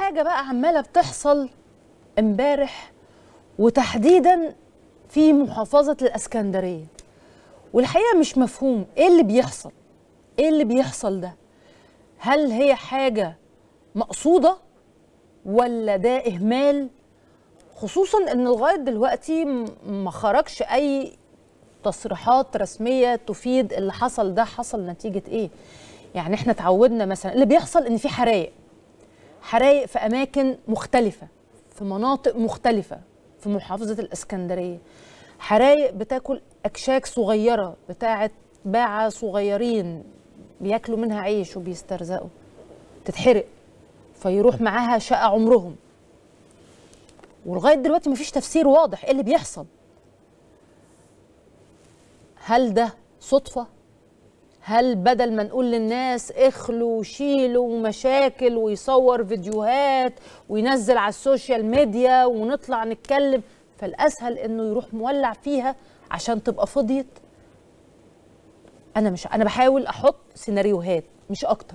حاجه بقى عماله بتحصل امبارح وتحديدا في محافظه الاسكندريه والحقيقه مش مفهوم ايه اللي بيحصل ايه اللي بيحصل ده هل هي حاجه مقصوده ولا ده اهمال خصوصا ان لغايه دلوقتي م- ما خرجش اي تصريحات رسميه تفيد اللي حصل ده حصل نتيجه ايه يعني احنا اتعودنا مثلا اللي بيحصل ان في حرايق حرايق في اماكن مختلفه في مناطق مختلفه في محافظه الاسكندريه حرايق بتاكل اكشاك صغيره بتاعه باعه صغيرين بياكلوا منها عيش وبيسترزقوا تتحرق فيروح معاها شقى عمرهم ولغايه دلوقتي مفيش تفسير واضح ايه اللي بيحصل هل ده صدفه هل بدل ما نقول للناس اخلوا وشيلوا مشاكل ويصور فيديوهات وينزل على السوشيال ميديا ونطلع نتكلم فالاسهل انه يروح مولع فيها عشان تبقى فضيت انا مش انا بحاول احط سيناريوهات مش اكتر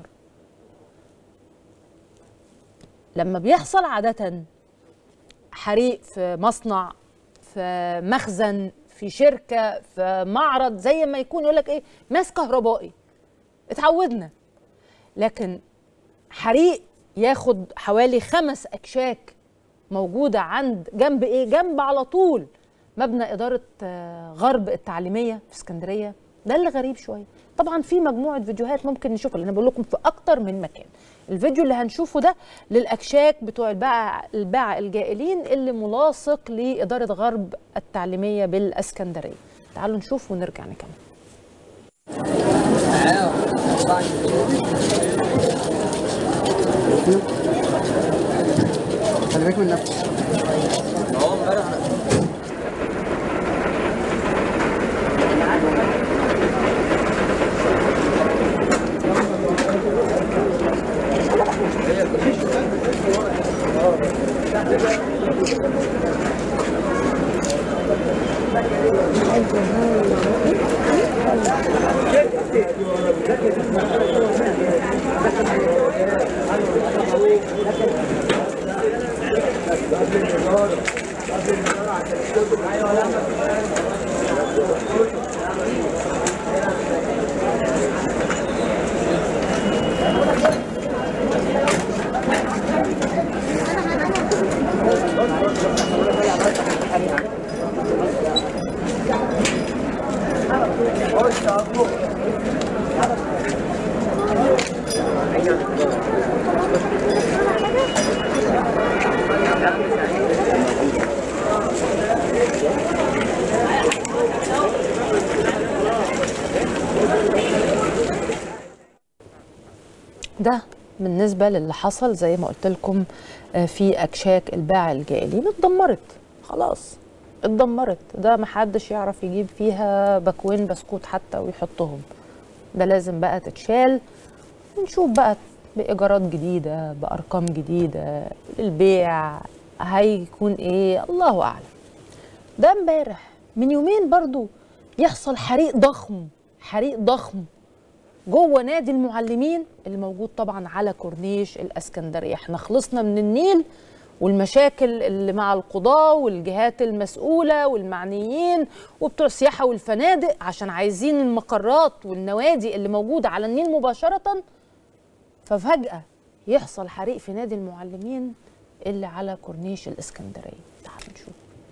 لما بيحصل عاده حريق في مصنع في مخزن في شركه في معرض زي ما يكون يقول لك ايه ماس كهربائي اتعودنا لكن حريق ياخد حوالي خمس اكشاك موجوده عند جنب ايه جنب على طول مبنى اداره آه، غرب التعليميه في اسكندريه ده اللي غريب شويه طبعا في مجموعه فيديوهات ممكن نشوفها لان بقول لكم في اكتر من مكان الفيديو اللي هنشوفه ده للاكشاك بتوع الباعة الباعة الجائلين اللي ملاصق لاداره غرب التعليميه بالاسكندريه تعالوا نشوف ونرجع نكمل خلي بالك من نفسك ده بالنسبة للي حصل زي ما قلت لكم آه، في أكشاك الباعة الجائلين اتدمرت خلاص اتدمرت ده محدش يعرف يجيب فيها باكوين بسكوت حتى ويحطهم ده لازم بقى تتشال ونشوف بقى بإيجارات جديدة بأرقام جديدة البيع هيكون إيه الله أعلم ده امبارح من يومين برضو يحصل حريق ضخم حريق ضخم جوه نادي المعلمين اللي موجود طبعا على كورنيش الاسكندريه احنا خلصنا من النيل والمشاكل اللي مع القضاة والجهات المسؤولة والمعنيين وبتوع السياحة والفنادق عشان عايزين المقرات والنوادي اللي موجودة على النيل مباشرة ففجأة يحصل حريق في نادي المعلمين اللي على كورنيش الإسكندرية تعالوا نشوف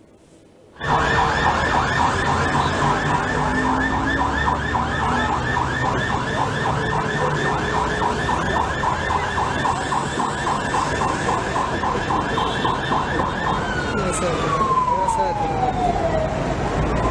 يا ساتر يا ساتر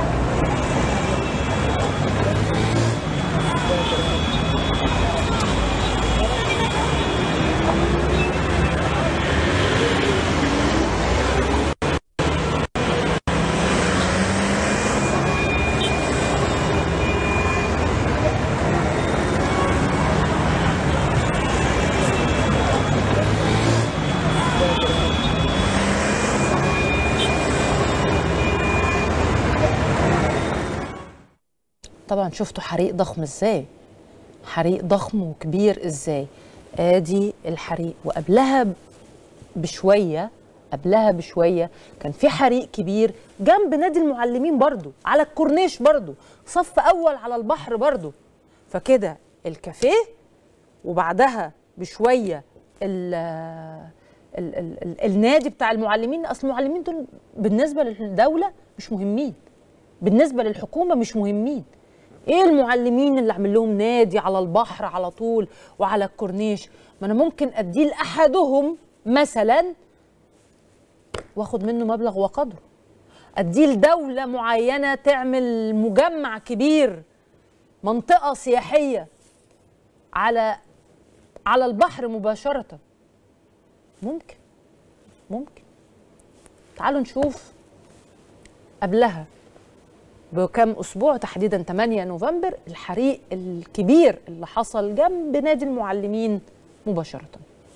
طبعا شفتوا حريق ضخم ازاي حريق ضخم وكبير ازاي ادي الحريق وقبلها بشويه قبلها بشويه كان في حريق كبير جنب نادي المعلمين برضو على الكورنيش برضو صف اول على البحر برضو فكده الكافيه وبعدها بشويه ال ال ال ال النادي بتاع المعلمين اصل المعلمين دول بالنسبه للدوله مش مهمين بالنسبه للحكومه مش مهمين ايه المعلمين اللي اعمل لهم نادي على البحر على طول وعلى الكورنيش ما انا ممكن اديه لاحدهم مثلا واخد منه مبلغ وقدره اديه لدوله معينه تعمل مجمع كبير منطقه سياحيه على على البحر مباشره ممكن ممكن تعالوا نشوف قبلها بكم اسبوع تحديدا 8 نوفمبر الحريق الكبير اللي حصل جنب نادي المعلمين مباشره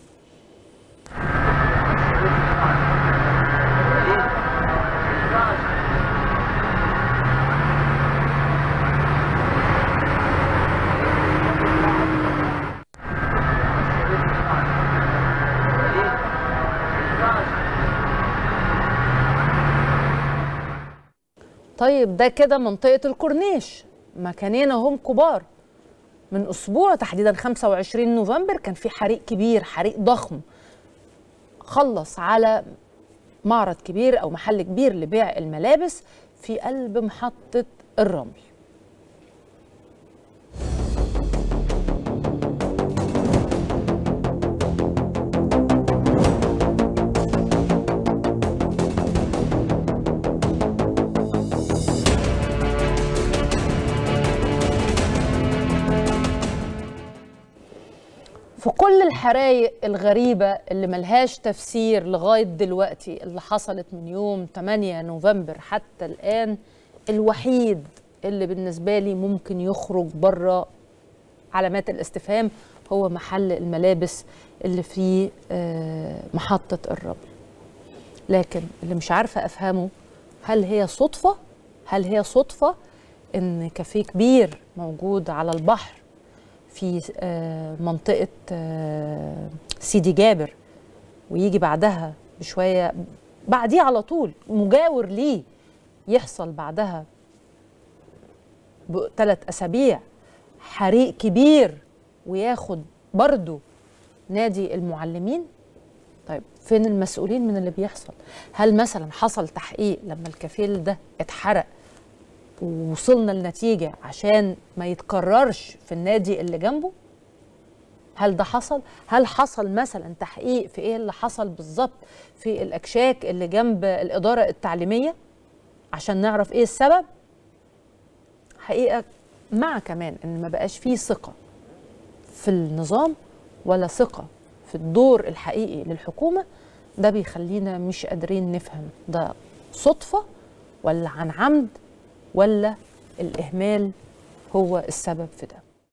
طيب ده كده منطقة الكورنيش مكانين هم كبار من أسبوع تحديدا 25 نوفمبر كان في حريق كبير حريق ضخم خلص على معرض كبير أو محل كبير لبيع الملابس في قلب محطة الرمل في كل الحرايق الغريبة اللي ملهاش تفسير لغاية دلوقتي اللي حصلت من يوم 8 نوفمبر حتى الآن الوحيد اللي بالنسبة لي ممكن يخرج بره علامات الاستفهام هو محل الملابس اللي في آه، محطة الرمل لكن اللي مش عارفة أفهمه هل هي صدفة هل هي صدفة إن كافيه كبير موجود على البحر في آه، منطقة آه، سيدي جابر ويجي بعدها بشوية بعديه على طول مجاور ليه يحصل بعدها بثلاث أسابيع حريق كبير وياخد برضو نادي المعلمين طيب فين المسؤولين من اللي بيحصل هل مثلا حصل تحقيق لما الكفيل ده اتحرق ووصلنا لنتيجة عشان ما يتكررش في النادي اللي جنبه هل ده حصل؟ هل حصل مثلا تحقيق في ايه اللي حصل بالظبط في الاكشاك اللي جنب الاداره التعليميه عشان نعرف ايه السبب؟ حقيقه مع كمان ان ما بقاش فيه ثقه في النظام ولا ثقه في الدور الحقيقي للحكومه ده بيخلينا مش قادرين نفهم ده صدفه ولا عن عمد ولا الاهمال هو السبب في ده